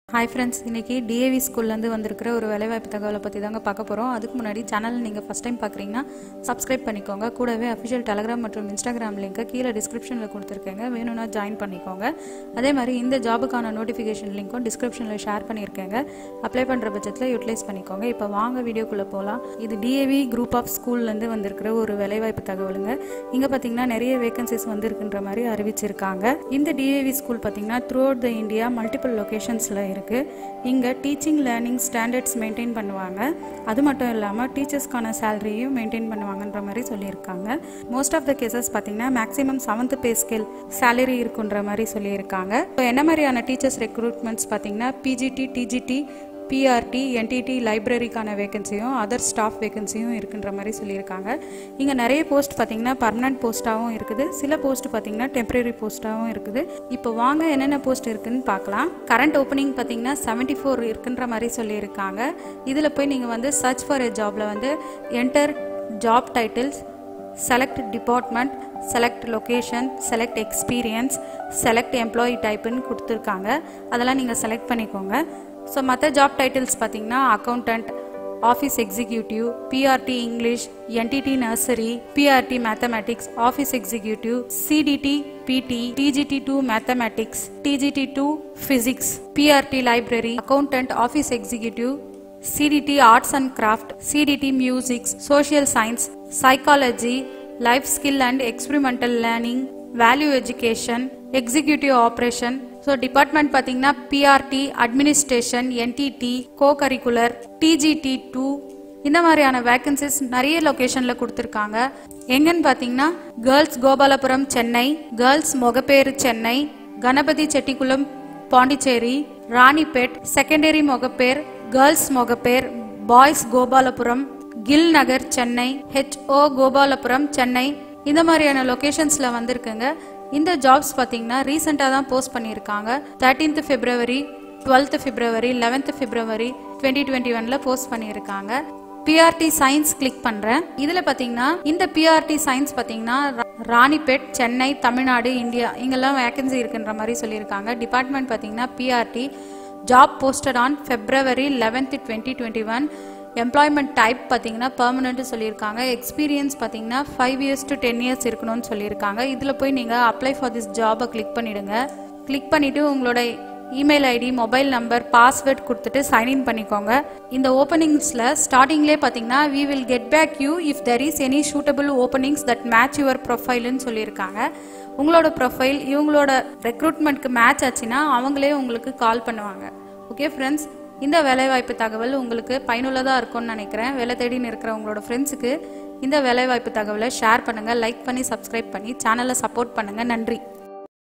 Hi friends இன்னைக்கு DAV ஸ்கூல்லேருந்து வந்திருக்கிற ஒரு வேலைவாய்ப்பு தகவலை பற்றி தாங்க பார்க்க போகிறோம் அதுக்கு முன்னாடி சேனல் நீங்கள் ஃபஸ்ட் டைம் பார்க்குறீங்கன்னா சப்ஸ்கிரைப் பண்ணிக்கோங்க கூடவே அஃபிஷியல் டெலகிராம் மற்றும் இன்ஸ்டாகிராம் லிங்க்கை கீழே டிஸ்கிரிப்ஷனில் கொடுத்துருக்கேங்க வேணும்னா ஜாயின் பண்ணிக்கோங்க அதே மாதிரி இந்த ஜாபுக்கான நோட்டிஃபிகேஷன் லிங்க்கும் டிஸ்கிரிப்ஷனில் ஷேர் பண்ணியிருக்கேங்க அப்ளை பண்ணுற பட்சத்தில் யூட்டிலைஸ் பண்ணிக்கோங்க இப்போ வாங்க வீடியோக்குள்ளே போகலாம் இது டிஏவி குரூப் ஆஃப் ஸ்கூல்லேருந்து வந்திருக்கிற ஒரு வேலைவாய்ப்பு தகவலுங்க இங்கே பார்த்தீங்கன்னா நிறைய வேகன்சிஸ் வந்திருக்குன்ற மாதிரி அறிவிச்சிருக்காங்க இந்த டிஏவி ஸ்கூல் பார்த்தீங்கன்னா throughout the India multiple லொகேஷன்ஸில் இருக்குது இங்கே டீச்சிங் லேர்னிங் ஸ்டாண்டர்ட்ஸ் மெயின்டைன் பண்ணுவாங்க அது மட்டும் இல்லாமல் டீச்சர்ஸ்க்கான சேலரியும் மெயின்டைன் பண்ணுவாங்கன்ற மாதிரி சொல்லியிருக்காங்க மோஸ்ட் ஆஃப் த கேசஸ் பார்த்தீங்கன்னா maximum seventh pay scale salary இருக்குன்ற மாதிரி சொல்லியிருக்காங்க இப்போ என்ன மாதிரியான டீச்சர்ஸ் ரெக்ரூட்மெண்ட்ஸ் பார்த்தீங்கன்னா பிஜிடி டிஜிடி பிஆர்டி என்டிடி லைப்ரரிக்கான வேகன்சியும் அதர் ஸ்டாஃப் வேகன்சியும் இருக்குன்ற மாதிரி சொல்லியிருக்காங்க இங்கே நிறைய போஸ்ட் பார்த்தீங்கன்னா பர்மனன்ட் போஸ்ட்டாகவும் இருக்குது சில போஸ்ட் பார்த்தீங்கன்னா டெம்பரரி போஸ்ட்டாகவும் இருக்குது இப்போ வாங்க என்னென்ன போஸ்ட் இருக்குன்னு பார்க்கலாம் கரண்ட் ஓப்பனிங் பார்த்தீங்கன்னா செவன்ட்டி ஃபோர் இருக்குன்ற மாதிரி சொல்லியிருக்காங்க இதில் போய் நீங்கள் வந்து சர்ச் ஃபார் எ ஜாபில் வந்து enter job titles select department select location select experience select employee டைப்புன்னு கொடுத்துருக்காங்க அதெல்லாம் நீங்கள் செலக்ட் பண்ணிக்கோங்க ஸோ மற்ற ஜாப் டைட்டில்ஸ் பார்த்தீங்கன்னா accountant office executive PRT English NTT nursery PRT mathematics office executive CDT PT TGT two mathematics TGT two physics PRT library accountant office executive CDT Arts and Craft, CDT Music, Social Science, Psychology, Life Skill and Experimental Learning, Value Education, Executive Operation. So department பார்த்தீங்கன்னா PRT administration NTT co curricular TGT two இந்த மாதிரியான vacancies நிறைய லொகேஷனில் கொடுத்துருக்காங்க எங்கன்னு பார்த்தீங்கன்னா girls Gopalapuram Chennai girls Mogappair Chennai Ganapathy Chettikulam Pondicherry Ranipet secondary Mogappair girls Mogappair boys Gopalapuram Gill Nagar Chennai HO Gopalapuram Chennai இந்த மாதிரியான லொகேஷன்ஸில் வந்திருக்குங்க இந்த ஜாப்ஸ் பார்த்தீங்கன்னா ரீசெண்டாக தான் போஸ்ட் பண்ணியிருக்காங்க thirteenth February twelfth February eleventh February twenty twenty ஒன்ல போஸ்ட் பண்ணியிருக்காங்க பிஆர்டி சயின்ஸ் கிளிக் பண்றேன் இதுல பாத்தீங்கன்னா இந்த பிஆர்டி சயின்ஸ் பாத்தீங்கன்னா ராணிப்பேட் சென்னை தமிழ்நாடு இந்தியா இங்கெல்லாம் வேகன்சி இருக்குன்ற மாதிரி சொல்லியிருக்காங்க டிபார்ட்மெண்ட் பாத்தீங்கன்னா BRT job posted on February eleventh twenty twenty one employment type பார்த்தீங்கன்னா பெர்மனெண்ட் சொல்லியிருக்காங்க எக்ஸ்பீரியன்ஸ் பார்த்தீங்கன்னா five years to ten years இருக்கணும்னு சொல்லியிருக்காங்க இதில் போய் நீங்கள் அப்ளை ஃபார் திஸ் ஜாபை கிளிக் பண்ணிடுங்க கிளிக் பண்ணிவிட்டு உங்களோட email ID mobile number password கொடுத்துட்டு சைன்இன் பண்ணிக்கோங்க இந்த ஓப்பனிங்ஸில் ஸ்டார்டிங்லேயே பார்த்தீங்கன்னா we will get back you if there is any suitable openings that match your ப்ரொஃபைல்னு சொல்லியிருக்காங்க உங்களோட ப்ரொஃபைல் இவங்களோட ரெக்ரூட்மெண்ட்க்கு மேட்ச் ஆச்சுன்னா அவங்களே உங்களுக்கு கால் பண்ணுவாங்க ஓகே ஃப்ரெண்ட்ஸ் இந்த வேலைவாய்ப்பு தகவல் உங்களுக்கு பயனுள்ளதாக இருக்கும்னு நினைக்கிறேன் வேலை தேடின்னு இருக்கிற உங்களோட ஃப்ரெண்ட்ஸுக்கு இந்த வேலைவாய்ப்பு தகவலை ஷேர் பண்ணுங்கள் லைக் பண்ணி சப்ஸ்கிரைப் பண்ணி சேனலை சப்போர்ட் பண்ணுங்கள் நன்றி